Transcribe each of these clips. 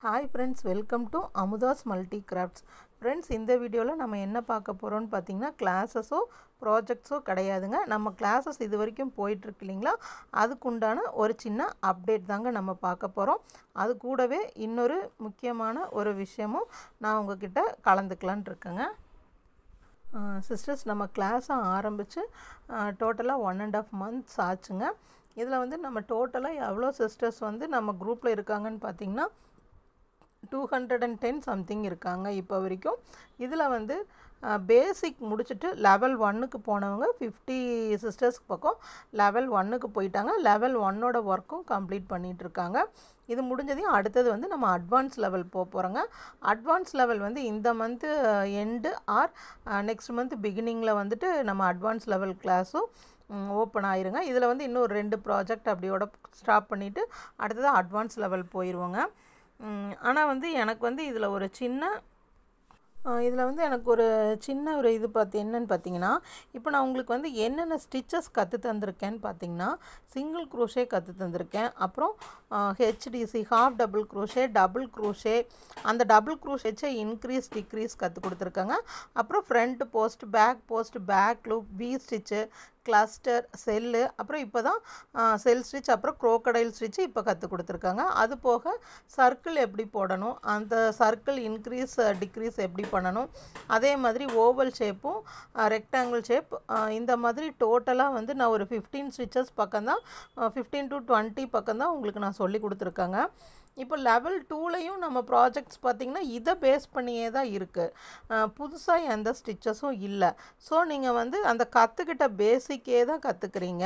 hi friends welcome to Amudha's multi crafts friends இந்த வீடியோவில் நம்ம என்ன பார்க்க போகிறோம்னு பார்த்தீங்கன்னா கிளாஸஸோ ப்ராஜெக்ட்ஸோ கிடையாதுங்க நம்ம கிளாஸஸ் இது வரைக்கும் போயிட்டுருக்கு இல்லைங்களா அதுக்குண்டான ஒரு சின்ன அப்டேட் தாங்க நம்ம பார்க்க போகிறோம் அது கூடவே இன்னொரு முக்கியமான ஒரு விஷயமும் நான் உங்ககிட்ட கலந்துக்கலான் இருக்கேங்க சிஸ்டர்ஸ் நம்ம கிளாஸை ஆரம்பித்து டோட்டலாக ஒன் அண்ட் ஆஃப் மந்த்ஸ் ஆச்சுங்க இதில் வந்து நம்ம டோட்டலாக எவ்வளோ சிஸ்டர்ஸ் வந்து நம்ம குரூப்பில் இருக்காங்கன்னு பார்த்திங்கன்னா two hundred and ten something இருக்காங்க இப்போ வரைக்கும் இதில் வந்து பேசிக் முடிச்சுட்டு லெவல் ஒன்னுக்கு போனவங்க ஃபிஃப்டி சிஸ்டர்ஸ்க்கு பக்கம் லெவல் ஒன்னுக்கு போயிட்டாங்க லெவல் ஒன்னோட ஒர்க்கும் கம்ப்ளீட் பண்ணிகிட்டு இருக்காங்க இது முடிஞ்சதையும் அடுத்தது வந்து நம்ம அட்வான்ஸ் லெவல் போக போகிறோங்க அட்வான்ஸ் லெவல் வந்து இந்த month end or next month பிகினிங்கில் வந்துட்டு நம்ம அட்வான்ஸ் லெவல் கிளாஸும் ஓப்பன் ஆயிருங்க இதில் வந்து இன்னும் ஒரு ரெண்டு ப்ராஜெக்ட் அப்படியோட ஸ்டாப் பண்ணிவிட்டு அடுத்தது அட்வான்ஸ் லெவல் போயிடுவோங்க ஆனால் வந்து எனக்கு வந்து இதில் ஒரு சின்ன இதில் வந்து எனக்கு ஒரு சின்ன ஒரு இது பார்த்து என்னன்னு பார்த்தீங்கன்னா இப்போ நான் உங்களுக்கு வந்து என்னென்ன ஸ்டிச்சஸ் கற்று தந்திருக்கேன்னு பார்த்தீங்கன்னா சிங்கிள் க்ரோஷே கற்று தந்திருக்கேன் அப்புறம் H D C half double crochet double crochet அந்த டபுள் க்ரோஷேச்சை இன்க்ரீஸ் டிக்ரீஸ் கற்றுக் கொடுத்துருக்காங்க அப்புறம் front post back post back loop V stitch cluster cell அப்புறம் இப்போ தான் செல் ஸ்டிச் அப்புறம் க்ரோக்கடைல் ஸ்டிச்சு இப்போ கற்றுக் கொடுத்துருக்காங்க அது போக சர்க்கிள் எப்படி போடணும் அந்த சர்க்கிள் இன்க்ரீஸ் டிக்ரீஸ் எப்படி பண்ணணும் அதே மாதிரி ஓவல் ஷேப்பும் ரெக்டாங்கிள் ஷேப் இந்த மாதிரி டோட்டலாக வந்து நான் ஒரு ஃபிஃப்டீன் ஸ்டிச்சஸ் பக்கம் தான் ஃபிஃப்டீன் டு டுவெண்ட்டி பக்கம் தான் உங்களுக்கு நான் சொல்லி கொடுத்துருக்காங்க இப்போ லெவல் டூலையும் நம்ம ப்ராஜெக்ட்ஸ் பார்த்திங்கன்னா இதை பேஸ் பண்ணியே தான் இருக்குது புதுசாக எந்த ஸ்டிச்சஸும் இல்லை ஸோ நீங்கள் வந்து அந்த கற்றுக்கிட்ட பேசிக்கே தான் கற்றுக்குறீங்க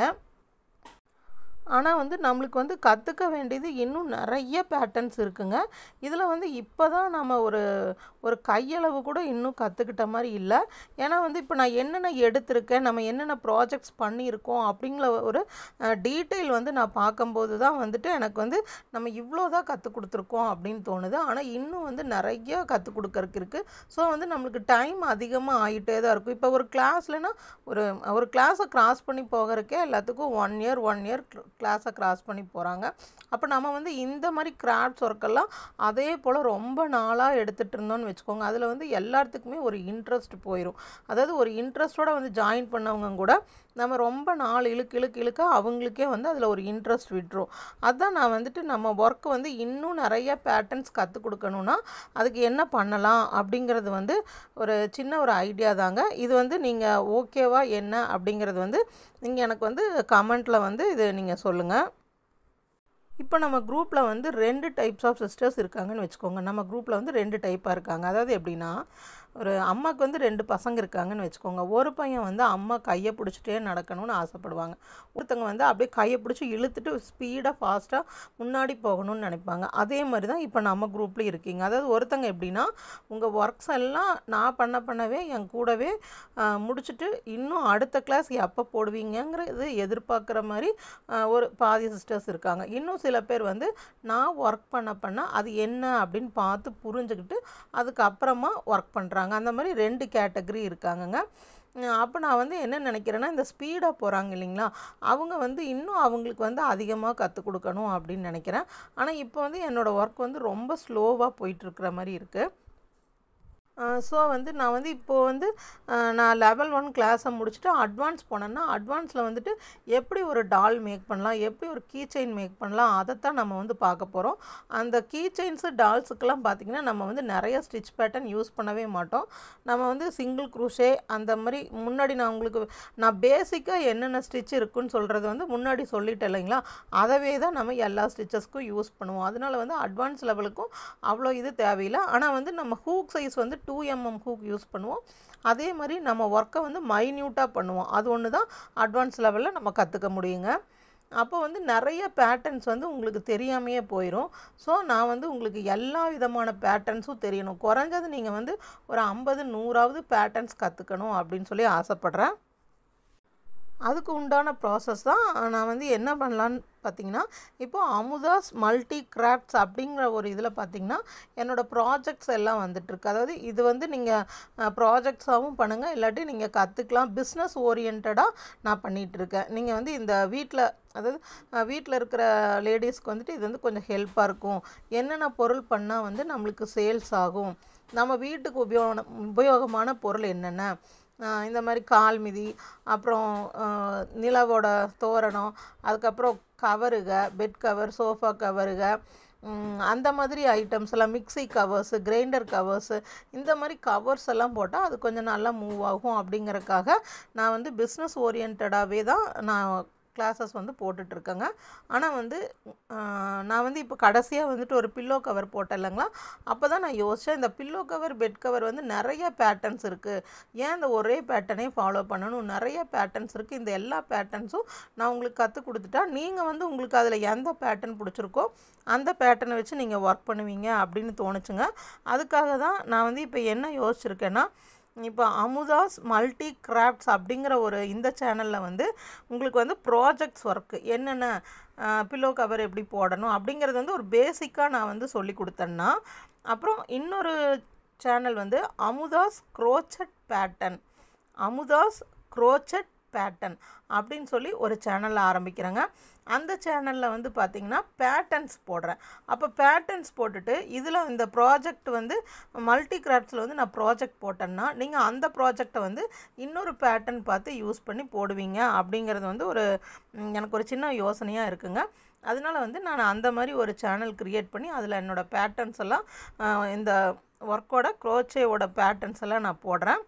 ஆனால் வந்து நம்மளுக்கு வந்து கற்றுக்க வேண்டியது இன்னும் நிறைய பேட்டர்ன்ஸ் இருக்குங்க இதில் வந்து இப்போ தான் நம்ம ஒரு ஒரு கையளவு கூட இன்னும் கற்றுக்கிட்ட மாதிரி இல்லை ஏன்னா வந்து இப்போ நான் என்னென்ன எடுத்திருக்கேன் நம்ம என்னென்ன ப்ராஜெக்ட்ஸ் பண்ணியிருக்கோம் அப்படிங்கிற ஒரு டீட்டெயில் வந்து நான் பார்க்கும்போது தான் வந்துட்டு எனக்கு வந்து நம்ம இவ்வளோ தான் கற்றுக் கொடுத்துருக்கோம் அப்படின்னு தோணுது ஆனால் இன்னும் வந்து நிறைய கற்றுக் கொடுக்கறதுக்கு இருக்குது ஸோ வந்து நம்மளுக்கு டைம் அதிகமாக ஆகிட்டே தான் இருக்கும் இப்போ ஒரு கிளாஸ்லனா ஒரு ஒரு கிளாஸை க்ராஸ் பண்ணி போகிறதுக்கே எல்லாத்துக்கும் ஒன் இயர் ஒன் இயர் கிளாஸை க்ராஸ் பண்ணி போகிறாங்க அப்போ நம்ம வந்து இந்த மாதிரி கிராஃப்ட்ஸ் ஒர்க்கெல்லாம் அதே போல் ரொம்ப நாளாக எடுத்துகிட்டு இருந்தோம்னு வச்சுக்கோங்க அதில் வந்து எல்லாத்துக்குமே ஒரு இன்ட்ரெஸ்ட் போயிடும் அதாவது ஒரு இன்ட்ரெஸ்ட்டோட வந்து ஜாயின் பண்ணவங்க கூட நம்ம ரொம்ப நாள் இழுக்கு இழுக்கு இழுக்க அவங்களுக்கே வந்து அதில் ஒரு இன்ட்ரெஸ்ட் விட்டுரும் அதுதான் நான் வந்துட்டு நம்ம ஒர்க் வந்து இன்னும் நிறைய பேட்டர்ன்ஸ் கற்றுக் கொடுக்கணுன்னா அதுக்கு என்ன பண்ணலாம் அப்படிங்கிறது வந்து ஒரு சின்ன ஒரு ஐடியா தாங்க இது வந்து நீங்கள் ஓகேவா என்ன அப்படிங்கிறது வந்து நீங்கள் எனக்கு வந்து கமெண்ட்டில் வந்து இது நீங்கள் சொல்லுங்கள் இப்போ நம்ம குரூப்பில் வந்து ரெண்டு டைப்ஸ் ஆஃப் சிஸ்டர்ஸ் இருக்காங்கன்னு வச்சுக்கோங்க நம்ம குரூப்பில் வந்து ரெண்டு டைப்பாக இருக்காங்க அதாவது எப்படின்னா ஒரு அம்மாவுக்கு வந்து ரெண்டு பசங்க இருக்காங்கன்னு வச்சுக்கோங்க ஒரு பையன் வந்து அம்மா கையை பிடிச்சிட்டே நடக்கணும்னு ஆசைப்படுவாங்க ஒருத்தவங்க வந்து அப்படியே கையை பிடிச்சி இழுத்துட்டு ஸ்பீடாக ஃபாஸ்ட்டாக முன்னாடி போகணும்னு நினைப்பாங்க அதே மாதிரி தான் இப்போ நம்ம குரூப்பில் இருக்கீங்க அதாவது ஒருத்தங்க எப்படின்னா உங்கள் ஒர்க்ஸ் எல்லாம் நான் பண்ண பண்ணவே என் கூடவே முடிச்சுட்டு இன்னும் அடுத்த கிளாஸ் எப்போ போடுவீங்கங்கிறது எதிர்பார்க்குற மாதிரி ஒரு பாதி சிஸ்டர்ஸ் இருக்காங்க இன்னும் சில பேர் வந்து நான் ஒர்க் பண்ண பண்ண அது என்ன அப்படின்னு பார்த்து புரிஞ்சுக்கிட்டு அதுக்கப்புறமா ஒர்க் பண்ணுறாங்க அந்த மாதிரி ரெண்டு கேட்டகரி இருக்காங்கங்க அப்போ நான் வந்து என்ன நினைக்கிறேன்னா இந்த ஸ்பீடாக போகிறாங்க இல்லைங்களா அவங்க வந்து இன்னும் அவங்களுக்கு வந்து அதிகமாக கற்றுக் கொடுக்கணும் அப்படின்னு நினைக்கிறேன் ஆனால் இப்போ வந்து என்னோடய ஒர்க் வந்து ரொம்ப ஸ்லோவாக போயிட்டுருக்கிற மாதிரி இருக்குது ஸோ வந்து நான் வந்து இப்போது வந்து நான் லெவல் ஒன் கிளாஸை முடிச்சுட்டு அட்வான்ஸ் போனேன்னா அட்வான்ஸில் வந்துட்டு எப்படி ஒரு டால் மேக் பண்ணலாம் எப்படி ஒரு கீ செயின் மேக் பண்ணலாம் அதைத்தான் நம்ம வந்து பார்க்க போகிறோம் அந்த கீ செயின்ஸு டால்ஸுக்கெல்லாம் பார்த்திங்கன்னா நம்ம வந்து நிறைய ஸ்டிச் பேட்டர்ன் யூஸ் பண்ணவே மாட்டோம் நம்ம வந்து சிங்கிள் குரூஷே அந்த மாதிரி முன்னாடி நான் உங்களுக்கு நான் பேசிக்காக என்னென்ன ஸ்டிச் இருக்குன்னு சொல்கிறது வந்து முன்னாடி சொல்லிட்டேன் இல்லைங்களா அதவே தான் நம்ம எல்லா ஸ்டிச்சஸ்க்கும் யூஸ் பண்ணுவோம் அதனால் வந்து அட்வான்ஸ் லெவலுக்கும் அவ்வளோ இது தேவையில்லை ஆனால் வந்து நம்ம ஹூக் சைஸ் வந்து டூ எம்எம் ஹூக் யூஸ் பண்ணுவோம் அதே மாதிரி நம்ம ஒர்க்கை வந்து மைன்யூட்டாக பண்ணுவோம் அது ஒன்று தான் அட்வான்ஸ் லெவலில் நம்ம கற்றுக்க முடியுங்க அப்போ வந்து நிறைய பேட்டர்ன்ஸ் வந்து உங்களுக்கு தெரியாமையே போயிடும் ஸோ நான் வந்து உங்களுக்கு எல்லா விதமான பேட்டர்ன்ஸும் தெரியணும் குறைஞ்சது நீங்கள் வந்து ஒரு ஐம்பது நூறாவது பேட்டர்ன்ஸ் கற்றுக்கணும் அப்படின்னு சொல்லி ஆசைப்பட்றேன் அதுக்கு உண்டான ப்ராசஸ் தான் நான் வந்து என்ன பண்ணலான்னு பார்த்தீங்கன்னா இப்போது அமுதாஸ் மல்டி கிராஃப்ட்ஸ் அப்படிங்கிற ஒரு இதில் பார்த்தீங்கன்னா என்னோடய ப்ராஜெக்ட்ஸ் எல்லாம் வந்துட்டுருக்கு அதாவது இது வந்து நீங்கள் ப்ராஜெக்ட்ஸாகவும் பண்ணுங்கள் இல்லாட்டி நீங்கள் கற்றுக்கலாம் பிஸ்னஸ் ஓரியன்டாக நான் பண்ணிகிட்ருக்கேன் நீங்கள் வந்து இந்த வீட்டில் அதாவது வீட்டில் இருக்கிற லேடிஸ்க்கு வந்துட்டு இது வந்து கொஞ்சம் ஹெல்ப்பாக இருக்கும் என்னென்ன பொருள் பண்ணால் வந்து நம்மளுக்கு சேல்ஸ் ஆகும் நம்ம வீட்டுக்கு உபயோக உபயோகமான பொருள் என்னென்ன இந்த மாதிரி கால் மிதி அப்புறம் நிலவோட தோரணம் அதுக்கப்புறம் கவருக பெட் கவர் சோஃபா கவருக அந்த மாதிரி ஐட்டம்ஸ் எல்லாம் மிக்சி கவர்ஸு கிரைண்டர் கவர்ஸு இந்த மாதிரி கவர்ஸ் எல்லாம் போட்டால் அது கொஞ்சம் நல்லா மூவ் ஆகும் அப்படிங்கிறக்காக நான் வந்து பிஸ்னஸ் ஓரியன்டாகவே தான் நான் கிளாஸஸ் வந்து போட்டுட்ருக்கேங்க ஆனால் வந்து நான் வந்து இப்போ கடைசியாக வந்துட்டு ஒரு பில்லோ கவர் போட்டேன் இல்லைங்களா அப்போ தான் நான் யோசித்தேன் இந்த பில்லோ கவர் பெட் கவர் வந்து நிறைய பேட்டர்ன்ஸ் இருக்குது ஏன் இந்த ஒரே பேட்டர்னே ஃபாலோ பண்ணணும் நிறைய பேட்டர்ன்ஸ் இருக்குது இந்த எல்லா பேட்டர்ன்ஸும் நான் உங்களுக்கு கற்றுக் கொடுத்துட்டா நீங்கள் வந்து உங்களுக்கு அதில் எந்த பேட்டர்ன் பிடிச்சிருக்கோ அந்த பேட்டர்னை வச்சு நீங்கள் ஒர்க் பண்ணுவீங்க அப்படின்னு தோணுச்சுங்க அதுக்காக தான் நான் வந்து இப்போ என்ன யோசிச்சிருக்கேன்னா இப்போ அமுதாஸ் மல்டி கிராஃப்ட்ஸ் அப்படிங்கிற ஒரு இந்த சேனலில் வந்து உங்களுக்கு வந்து ப்ராஜெக்ட்ஸ் ஒர்க்கு என்னென்ன பில்லோ கவர் எப்படி போடணும் அப்படிங்கிறது வந்து ஒரு பேசிக்காக நான் வந்து சொல்லி கொடுத்தேன்னா அப்புறம் இன்னொரு சேனல் வந்து Amudha's crochet pattern Amudha's crochet pattern அப்படின்னு சொல்லி ஒரு சேனலில் ஆரம்பிக்கிறேங்க அந்த சேனலில் வந்து பார்த்திங்கன்னா பேட்டர்ன்ஸ் போடுறேன் அப்போ பேட்டர்ன்ஸ் போட்டுட்டு இதில் இந்த ப்ராஜெக்ட் வந்து மல்டி கிராஃப்ட்ஸில் வந்து நான் ப்ராஜெக்ட் போட்டேன்னா நீங்கள் அந்த ப்ராஜெக்டை வந்து இன்னொரு பேட்டர்ன் பார்த்து யூஸ் பண்ணி போடுவீங்க அப்படிங்கிறது வந்து ஒரு எனக்கு ஒரு சின்ன யோசனையாக இருக்குங்க அதனால் வந்து நான் அந்த மாதிரி ஒரு சேனல் க்ரியேட் பண்ணி அதில் என்னோடய பேட்டர்ன்ஸ் எல்லாம் இந்த ஒர்க்கோட க்ரோச்சேவோட பேட்டர்ன்ஸ் எல்லாம் நான் போடுறேன்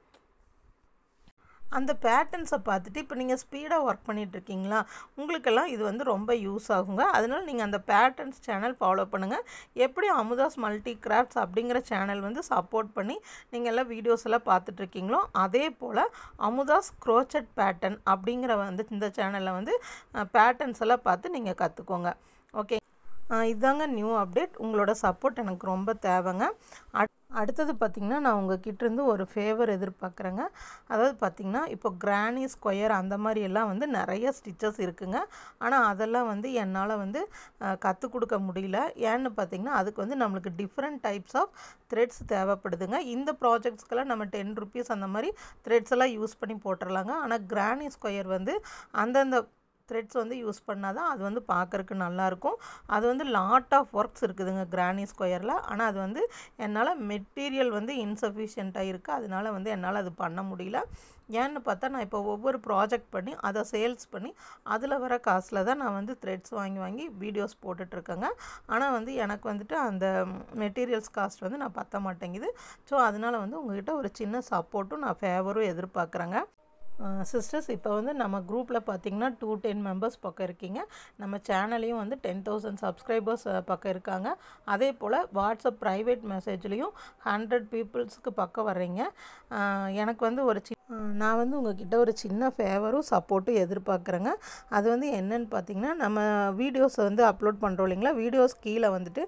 அந்த பேட்டர்ன்ஸை பார்த்துட்டு இப்போ நீங்கள் ஸ்பீடாக ஒர்க் பண்ணிகிட்ருக்கீங்களா உங்களுக்கெல்லாம் இது வந்து ரொம்ப யூஸ் ஆகுங்க அதனால் நீங்கள் அந்த பேட்டர்ன்ஸ் சேனல் ஃபாலோ பண்ணுங்கள் எப்படி அமுதாஸ் மல்டி கிராஃப்ட்ஸ் அப்படிங்கிற சேனல் வந்து சப்போர்ட் பண்ணி நீங்கள் எல்லாம் வீடியோஸ் எல்லாம் பார்த்துட்ருக்கீங்களோ அதே போல் அமுதாஸ் க்ரோச்சட் பேட்டர்ன் அப்படிங்கிற வந்து இந்த சேனலில் வந்து பேட்டர்ன்ஸ் எல்லாம் பார்த்து நீங்கள் கற்றுக்கோங்க ஓகே இதாங்க நியூ அப்டேட் உங்களோட சப்போர்ட் எனக்கு ரொம்ப தேவைங்க அடுத்தது பார்த்திங்கன்னா நான் உங்ககிட்டேருந்து ஒரு ஃபேவர் எதிர்பார்க்குறேங்க அதாவது பார்த்திங்கன்னா இப்போ கிரானி ஸ்கொயர் அந்த மாதிரி எல்லாம் வந்து நிறைய ஸ்டிச்சஸ் இருக்குங்க ஆனால் அதெல்லாம் வந்து என்னால் வந்து கற்றுக் கொடுக்க முடியல ஏன்னு பார்த்திங்கன்னா அதுக்கு வந்து நம்மளுக்கு டிஃப்ரெண்ட் டைப்ஸ் ஆஃப் த்ரெட்ஸ் தேவைப்படுதுங்க இந்த ப்ராஜெக்ட்ஸ்க்கெல்லாம் நம்ம டென் ருபீஸ் அந்த மாதிரி த்ரெட்ஸ் எல்லாம் யூஸ் பண்ணி போட்டுடலாங்க ஆனால் கிரானி ஸ்கொயர் வந்து அந்தந்த த்ரெட்ஸ் வந்து யூஸ் பண்ணால் தான் அது வந்து பார்க்குறக்கு நல்லாயிருக்கும் அது வந்து லாட் ஆஃப் ஒர்க்ஸ் இருக்குதுங்க கிரானி ஸ்கொயரில் ஆனால் அது வந்து என்னால் மெட்டீரியல் வந்து இன்சஃபிஷியண்ட்டாக இருக்குது அதனால் வந்து என்னால் அது பண்ண முடியல ஏன்னு பார்த்தா நான் இப்போ ஒவ்வொரு ப்ராஜெக்ட் பண்ணி அதை சேல்ஸ் பண்ணி அதில் வர காசில் தான் நான் வந்து த்ரெட்ஸ் வாங்கி வாங்கி வீடியோஸ் போட்டுட்ருக்கேங்க ஆனால் வந்து எனக்கு வந்துட்டு அந்த மெட்டீரியல்ஸ் காஸ்ட் வந்து நான் பற்ற மாட்டேங்குது ஸோ அதனால் வந்து உங்கள்கிட்ட ஒரு சின்ன சப்போர்ட்டும் நான் ஃபேவரும் எதிர்பார்க்குறேங்க சிஸ்டர்ஸ் இப்போ வந்து நம்ம குரூப்பில் பார்த்தீங்கன்னா டூ டென் மெம்பர்ஸ் பக்கம் இருக்கீங்க நம்ம சேனலையும் வந்து டென் தௌசண்ட் சப்ஸ்கிரைபர்ஸ் பக்கம் இருக்காங்க அதே போல் வாட்ஸ்அப் ப்ரைவேட் மெசேஜ்லேயும் ஹண்ட்ரட் பீப்புள்ஸுக்கு பக்கம் வர்றீங்க எனக்கு வந்து ஒரு சி நான் வந்து உங்ககிட்ட ஒரு சின்ன ஃபேவரும் சப்போர்ட்டும் எதிர்பார்க்குறேங்க அது வந்து என்னன்னு பார்த்தீங்கன்னா நம்ம வீடியோஸ் வந்து அப்லோட் பண்ணுறோம் இல்லைங்களா வீடியோஸ் கீழே வந்துட்டு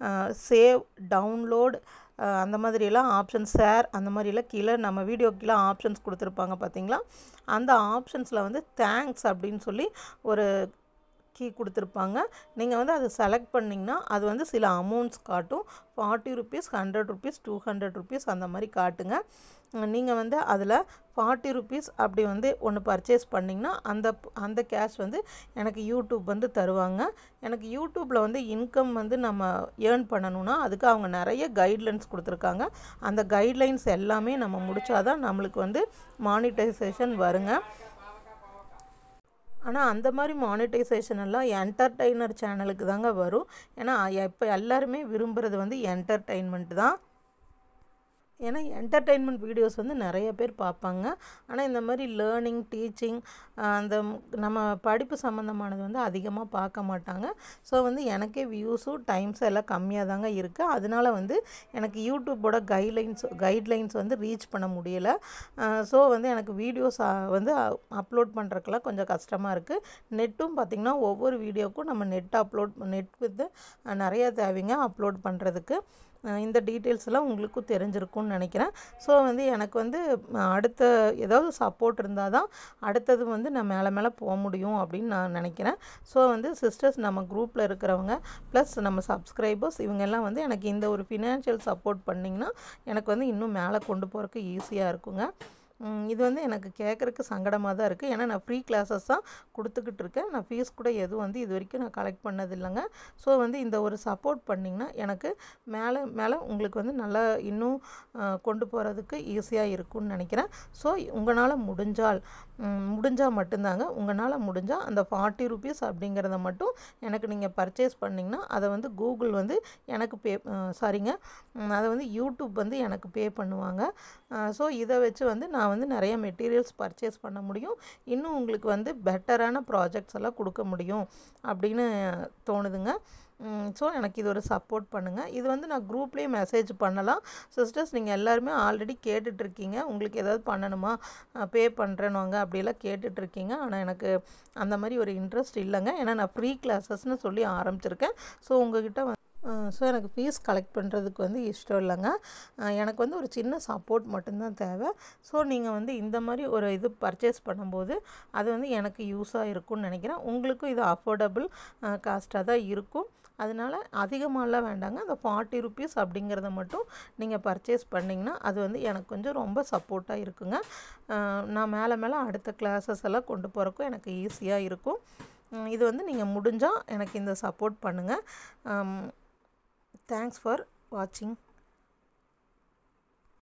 சேவ் டவுன்லோட் அந்த மாதிரியெல்லாம் ஆப்ஷன்ஸ் ஷேர் அந்த மாதிரிலாம் கீழே நம்ம வீடியோ கீழே ஆப்ஷன்ஸ் கொடுத்துருப்பாங்க பார்த்தீங்களா அந்த ஆப்ஷன்ஸில் வந்து தேங்க்ஸ் அப்படின்னு சொல்லி ஒரு கீ கொடுத்துருப்பாங்க நீங்கள் வந்து அதை செலக்ட் பண்ணிங்கன்னா அது வந்து சில அமௌண்ட்ஸ் காட்டும் forty rupees hundred rupees two hundred rupees அந்த மாதிரி காட்டுங்க நீங்கள் வந்து அதில் ஃபார்ட்டி ருபீஸ் அப்படி வந்து ஒன்று பர்ச்சேஸ் பண்ணிங்கன்னா அந்த அந்த கேஷ் வந்து எனக்கு யூடியூப் வந்து தருவாங்க எனக்கு யூடியூப்பில் வந்து இன்கம் வந்து நம்ம ஏர்ன் பண்ணணும்னா அதுக்கு அவங்க நிறைய கைட்லைன்ஸ் கொடுத்துருக்காங்க அந்த கைட்லைன்ஸ் எல்லாமே நம்ம முடித்தாதான் நம்மளுக்கு வந்து மானிட்டைசேஷன் வருங்க ஆனால் அந்த மாதிரி மானிட்டைசேஷன் எல்லாம் என்டர்டெய்னர் சேனலுக்கு தாங்க வரும் ஏன்னா இப்போ எல்லாருமே விரும்புகிறது வந்து என்டர்டெயின்மெண்ட் தான் ஏன்னா என்டர்டெயின்மெண்ட் வீடியோஸ் வந்து நிறைய பேர் பார்ப்பாங்க ஆனால் இந்த மாதிரி லேர்னிங் டீச்சிங் அந்த நம்ம படிப்பு சம்மந்தமானது வந்து அதிகமாக பார்க்க மாட்டாங்க ஸோ வந்து எனக்கே வியூஸும் டைம்ஸும் எல்லாம் கம்மியாக தாங்க இருக்குது அதனால் வந்து எனக்கு யூடியூப்போட கைட்லைன்ஸ் கைட்லைன்ஸ் வந்து ரீச் பண்ண முடியலை ஸோ வந்து எனக்கு வீடியோஸ் வந்து அப்லோட் பண்ணுறதுக்கெல்லாம் கொஞ்சம் கஷ்டமாக இருக்குது நெட்டும் பார்த்திங்கன்னா ஒவ்வொரு வீடியோக்கும் நம்ம நெட் அப்லோட் நெட் வித்து நிறையா தேவைங்க அப்லோட் பண்ணுறதுக்கு இந்த டீட்டெயில்ஸ் எல்லாம் உங்களுக்கும் தெரிஞ்சிருக்கும்னு இருக்கும்னு நினைக்கிறேன் ஸோ வந்து எனக்கு வந்து அடுத்த ஏதாவது சப்போர்ட் இருந்தால் தான் அடுத்தது வந்து நான் மேலே மேலே போக முடியும் அப்படின்னு நான் நினைக்கிறேன் ஸோ வந்து சிஸ்டர்ஸ் நம்ம குரூப்பில் இருக்கிறவங்க ப்ளஸ் நம்ம சப்ஸ்கிரைபர்ஸ் இவங்கெல்லாம் வந்து எனக்கு இந்த ஒரு ஃபினான்ஷியல் சப்போர்ட் பண்ணிங்கன்னா எனக்கு வந்து இன்னும் மேலே கொண்டு போகிறதுக்கு ஈஸியாக இருக்குங்க இது வந்து எனக்கு கேட்குறக்கு சங்கடமாக தான் இருக்குது ஏன்னா நான் ஃப்ரீ கிளாஸஸ் தான் கொடுத்துக்கிட்டு இருக்கேன் நான் ஃபீஸ் கூட எதுவும் வந்து இது வரைக்கும் நான் கலெக்ட் பண்ணது இல்லைங்க ஸோ வந்து இந்த ஒரு சப்போர்ட் பண்ணிங்கன்னா எனக்கு மேலே மேலே உங்களுக்கு வந்து நல்லா இன்னும் கொண்டு போகிறதுக்கு ஈஸியாக இருக்கும்னு நினைக்கிறேன் ஸோ உங்களால் முடிஞ்சால் முடிஞ்சால் மட்டும்தாங்க உங்களால் முடிஞ்சால் அந்த ஃபார்ட்டி ருபீஸ் அப்படிங்கிறத மட்டும் எனக்கு நீங்கள் பர்ச்சேஸ் பண்ணிங்கன்னா அதை வந்து கூகுள் வந்து எனக்கு பே சாரிங்க அதை வந்து யூடியூப் வந்து எனக்கு பே பண்ணுவாங்க ஸோ இதை வச்சு வந்து நான் வந்து நிறைய மெட்டீரியல்ஸ் பர்ச்சேஸ் பண்ண முடியும் இன்னும் உங்களுக்கு வந்து பெட்டரான ப்ராஜெக்ட்ஸ் எல்லாம் கொடுக்க முடியும் அப்படின்னு தோணுதுங்க ஸோ எனக்கு இது ஒரு சப்போர்ட் பண்ணுங்கள் இது வந்து நான் குரூப்லேயே மெசேஜ் பண்ணலாம் சிஸ்டர்ஸ் நீங்கள் எல்லாருமே ஆல்ரெடி கேட்டுட்ருக்கீங்க உங்களுக்கு ஏதாவது பண்ணணுமா பே பண்ணுறேனுவாங்க அப்படிலாம் கேட்டுட்ருக்கீங்க ஆனால் எனக்கு அந்த மாதிரி ஒரு இன்ட்ரெஸ்ட் இல்லைங்க ஏன்னா நான் ஃப்ரீ கிளாஸஸ்னு சொல்லி ஆரம்பிச்சிருக்கேன் ஸோ உங்ககிட்ட வந்து ஸோ எனக்கு ஃபீஸ் கலெக்ட் பண்ணுறதுக்கு வந்து இஷ்டம் இல்லைங்க எனக்கு வந்து ஒரு சின்ன சப்போர்ட் மட்டும்தான் தேவை ஸோ நீங்கள் வந்து இந்த மாதிரி ஒரு இது பர்ச்சேஸ் பண்ணும்போது அது வந்து எனக்கு யூஸாக இருக்கும்னு நினைக்கிறேன் உங்களுக்கும் இது அஃபோர்டபுள் காஸ்ட்டாக தான் இருக்கும் அதனால் அதிகமாகலாம் வேண்டாங்க அந்த ஃபார்ட்டி ருபீஸ் அப்படிங்கிறத மட்டும் நீங்கள் பர்ச்சேஸ் பண்ணிங்கன்னா அது வந்து எனக்கு கொஞ்சம் ரொம்ப சப்போர்ட்டாக இருக்குங்க நான் மேலே மேலே அடுத்த கிளாஸஸ் எல்லாம் கொண்டு போகிறக்கும் எனக்கு ஈஸியாக இருக்கும் இது வந்து நீங்கள் முடிஞ்சால் எனக்கு இந்த சப்போர்ட் பண்ணுங்கள் தேங்க்ஸ் ஃபார் வாட்சிங்